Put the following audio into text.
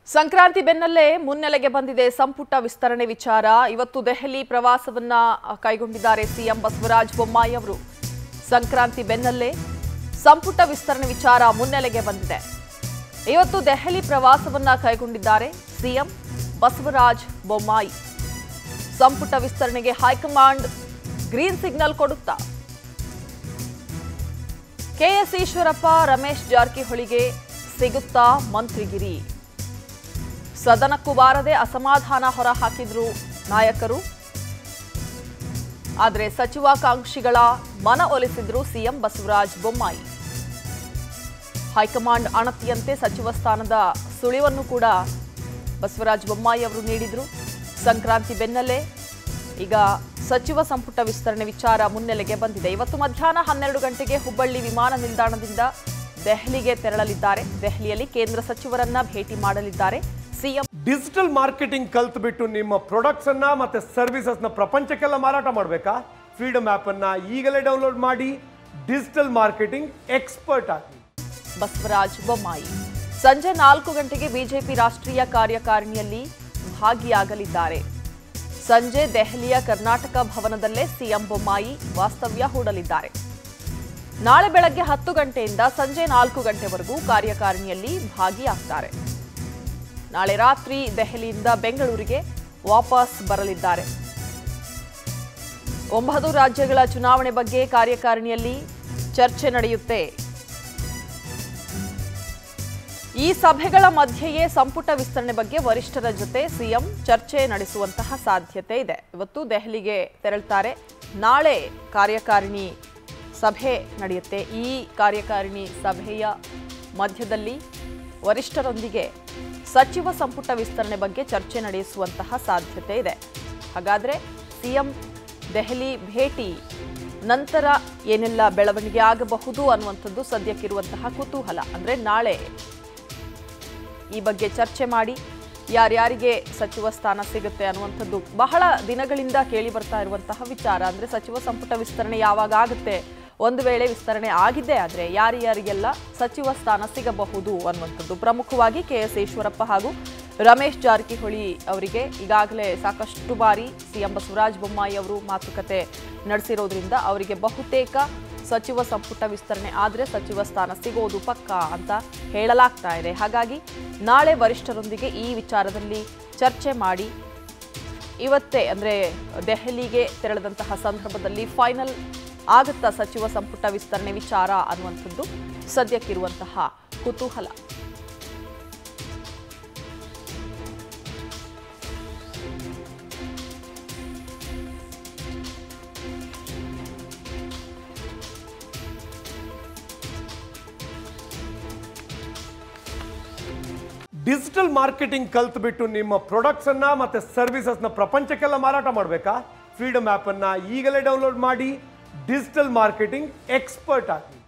ಸಂಕ್ರಾಂತಿ ಬೆನ್ನಲ್ಲೇ ಮುನ್ನೆಲೆಗೆ ಬಂದಿದೆ ಸಂಪುಟ ವಿಸ್ತರಣೆ ವಿಚಾರ ಇವತ್ತು ದೆಹಲಿ ಪ್ರವಾಸವನ್ನ ಅ, ಕೈಗೊಂಡಿದ್ದಾರೆ ಸಿಎಂ ಬಸವರಾಜ ಬೊಮ್ಮಾಯಿ ಅವರು ಸಂಕ್ರಾಂತಿ ಬೆನ್ನಲ್ಲೇ ಸಂಪುಟ ವಿಸ್ತರಣೆ ವಿಚಾರ ಮುನ್ನೆಲೆಗೆ ಬಂದಿದೆ ಇವತ್ತು ದೆಹಲಿ ಪ್ರವಾಸವನ್ನ ಕೈಗೊಂಡಿದ್ದಾರೆ ಸಿಎಂ ಬಸವರಾಜ ಬೊಮ್ಮಾಯಿ ಸಂಪುಟ ವಿಸ್ತರಣೆಗೆ ಹೈಕಮಾಂಡ್ ಗ್ರೀನ್ ಸಿಗ್ನಲ್ ಕೊಡುತ್ತಾ ಕೆಎಸ್ ಈಶ್ವರಪ್ಪ ರಮೇಶ್ ಜಾರಕಿಹೊಳಿಗೆ ಸಿಗುತ್ತಾ ಮಂತ್ರಿಗಿರಿ ಸದನಕ್ಕೂ ಬಾರದೆ ಅಸಮಾಧಾನ ಹೊರ ಹಾಕಿದ್ರು ನಾಯಕರು ಆದರೆ ಸಚಿವಾಕಾಂಕ್ಷಿಗಳ ಮನ ಒಲಿಸಿದ್ರು ಸಿಎಂ ಬಸವರಾಜ ಬೊಮ್ಮಾಯಿ ಹೈಕಮಾಂಡ್ ಅಣತಿಯಂತೆ ಸಚಿವ ಸ್ಥಾನದ ಸುಳಿವನ್ನು ಕೂಡ ಬಸವರಾಜ ಬೊಮ್ಮಾಯಿ ಅವರು ನೀಡಿದ್ರು ಸಂಕ್ರಾಂತಿ ಬೆನ್ನಲ್ಲೇ ಈಗ ಸಚಿವ ಸಂಪುಟ ವಿಸ್ತರಣೆ ವಿಚಾರ ಮುನ್ನೆಲೆಗೆ ಬಂದಿದೆ ಇವತ್ತು ಮಧ್ಯಾಹ್ನ ಹನ್ನೆರಡು ಗಂಟೆಗೆ ಹುಬ್ಬಳ್ಳಿ ವಿಮಾನ ನಿಲ್ದಾಣದಿಂದ ದೆಹಲಿಗೆ ತೆರಳಲಿದ್ದಾರೆ ದೆಹಲಿಯಲ್ಲಿ ಕೇಂದ್ರ ಸಚಿವರನ್ನ ಭೇಟಿ ಮಾಡಲಿದ್ದಾರೆ ಸಿಎಂ ಡಿಜಿಟಲ್ ಮಾರ್ಕೆಟಿಂಗ್ ಕಲ್ತ್ಬಿಟ್ಟು ನಿಮ್ಮ ಪ್ರಾಡಕ್ಟ್ಸ್ ಅನ್ನ ಮತ್ತೆ ಸರ್ವಿಸಸ್ ನ ಪ್ರಪಂಚಕ್ಕೆಲ್ಲ ಮಾರಾಟ ಮಾಡಬೇಕಾ ಫ್ರೀಡಮ್ ಆಪ್ ಅನ್ನ ಈಗಲೇ ಡೌನ್ಲೋಡ್ ಮಾಡಿ ಡಿಜಿಟಲ್ ಮಾರ್ಕೆಟಿಂಗ್ ಎಕ್ಸ್ಪರ್ಟ್ ಆಗಿ ಬಸವರಾಜ ಬೊಮ್ಮಾಯಿ ಸಂಜೆ ನಾಲ್ಕು ಗಂಟೆಗೆ ಬಿಜೆಪಿ ರಾಷ್ಟ್ರೀಯ ಕಾರ್ಯಕಾರಿಣಿಯಲ್ಲಿ ಭಾಗಿಯಾಗಲಿದ್ದಾರೆ ಸಂಜೆ ದೆಹಲಿಯ ಕರ್ನಾಟಕ ಭವನದಲ್ಲೇ ಸಿಎಂ ಬೊಮ್ಮಾಯಿ ವಾಸ್ತವ್ಯ ಹೂಡಲಿದ್ದಾರೆ ನಾಳೆ ಬೆಳಗ್ಗೆ ಹತ್ತು ಗಂಟೆಯಿಂದ ಸಂಜೆ ನಾಲ್ಕು ಗಂಟೆವರೆಗೂ ಕಾರ್ಯಕಾರಿಣಿಯಲ್ಲಿ ಭಾಗಿಯಾಗ್ತಾರೆ ನಾಳೆ ರಾತ್ರಿ ದೆಹಲಿಯಿಂದ ಬೆಂಗಳೂರಿಗೆ ವಾಪಸ್ ಬರಲಿದ್ದಾರೆ ಒಂಬತ್ತು ರಾಜ್ಯಗಳ ಚುನಾವಣೆ ಬಗ್ಗೆ ಕಾರ್ಯಕಾರಿಣಿಯಲ್ಲಿ ಚರ್ಚೆ ನಡೆಯುತ್ತೆ ಈ ಸಭೆಗಳ ಮಧ್ಯೆಯೇ ಸಂಪುಟ ವಿಸ್ತರಣೆ ಬಗ್ಗೆ ವರಿಷ್ಠರ ಜೊತೆ ಸಿಎಂ ಚರ್ಚೆ ನಡೆಸುವಂತಹ ಸಾಧ್ಯತೆ ಇದೆ ಇವತ್ತು ದೆಹಲಿಗೆ ತೆರಳುತ್ತಾರೆ ನಾಳೆ ಕಾರ್ಯಕಾರಿಣಿ ಸಭೆ ನಡೆಯುತ್ತೆ ಈ ಕಾರ್ಯಕಾರಿಣಿ ಸಭೆಯ ಮಧ್ಯದಲ್ಲಿ ವರಿಷ್ಠರೊಂದಿಗೆ ಸಚಿವ ಸಂಪುಟ ವಿಸ್ತರಣೆ ಬಗ್ಗೆ ಚರ್ಚೆ ನಡೆಸುವಂತಹ ಸಾಧ್ಯತೆ ಇದೆ ಹಾಗಾದ್ರೆ ಸಿಎಂ ದೆಹಲಿ ಭೇಟಿ ನಂತರ ಏನೆಲ್ಲ ಬೆಳವಣಿಗೆ ಆಗಬಹುದು ಅನ್ನುವಂಥದ್ದು ಸದ್ಯಕ್ಕಿರುವಂತಹ ಕುತೂಹಲ ಅಂದ್ರೆ ನಾಳೆ ಈ ಬಗ್ಗೆ ಚರ್ಚೆ ಮಾಡಿ ಯಾರ್ಯಾರಿಗೆ ಸಚಿವ ಸ್ಥಾನ ಸಿಗುತ್ತೆ ಅನ್ನುವಂಥದ್ದು ಬಹಳ ದಿನಗಳಿಂದ ಕೇಳಿ ಬರ್ತಾ ಇರುವಂತಹ ವಿಚಾರ ಅಂದ್ರೆ ಸಚಿವ ಸಂಪುಟ ವಿಸ್ತರಣೆ ಯಾವಾಗ ಆಗುತ್ತೆ ಒಂದು ವೇಳೆ ವಿಸ್ತರಣೆ ಆಗಿದ್ದೇ ಆದರೆ ಯಾರ್ಯಾರಿಗೆಲ್ಲ ಸಚಿವ ಸ್ಥಾನ ಸಿಗಬಹುದು ಅನ್ನುವಂಥದ್ದು ಪ್ರಮುಖವಾಗಿ ಕೆ ಎಸ್ ಈಶ್ವರಪ್ಪ ಹಾಗೂ ರಮೇಶ್ ಜಾರಕಿಹೊಳಿ ಅವರಿಗೆ ಈಗಾಗಲೇ ಸಾಕಷ್ಟು ಬಾರಿ ಸಿಎಂ ಬಸವರಾಜ ಬೊಮ್ಮಾಯಿ ಅವರು ಮಾತುಕತೆ ನಡೆಸಿರೋದ್ರಿಂದ ಅವರಿಗೆ ಬಹುತೇಕ ಸಚಿವ ಸಂಪುಟ ವಿಸ್ತರಣೆ ಆದರೆ ಸಚಿವ ಸ್ಥಾನ ಸಿಗೋದು ಪಕ್ಕ ಅಂತ ಹೇಳಲಾಗ್ತಾ ಇದೆ ಹಾಗಾಗಿ ನಾಳೆ ವರಿಷ್ಠರೊಂದಿಗೆ ಈ ವಿಚಾರದಲ್ಲಿ ಚರ್ಚೆ ಮಾಡಿ ಇವತ್ತೇ ಅಂದರೆ ದೆಹಲಿಗೆ ತೆರಳಿದಂತಹ ಸಂದರ್ಭದಲ್ಲಿ ಫೈನಲ್ ಆಗುತ್ತಾ ಸಚಿವ ಸಂಪುಟ ವಿಸ್ತರಣೆ ವಿಚಾರ ಅನ್ನುವಂಥದ್ದು ಸದ್ಯಕ್ಕಿರುವಂತಹ ಕುತೂಹಲ ಡಿಜಿಟಲ್ ಮಾರ್ಕೆಟಿಂಗ್ ಕಲ್ತ್ಬಿಟ್ಟು ನಿಮ್ಮ ಪ್ರಾಡಕ್ಟ್ಸ್ ಅನ್ನ ಮತ್ತೆ ಸರ್ವಿಸಸ್ ನ ಪ್ರಪಂಚಕ್ಕೆಲ್ಲ ಮಾರಾಟ ಮಾಡಬೇಕಾ ಫ್ರೀಡಮ್ ಆಪ್ ಅನ್ನ ಈಗಲೇ ಡೌನ್ಲೋಡ್ ಮಾಡಿ ಡಿಜಿಟಲ್ ಮಾರ್ಕೆಟಿಂಗ್ ಎಕ್ಸ್ಪರ್ಟ್ ಆಗಿ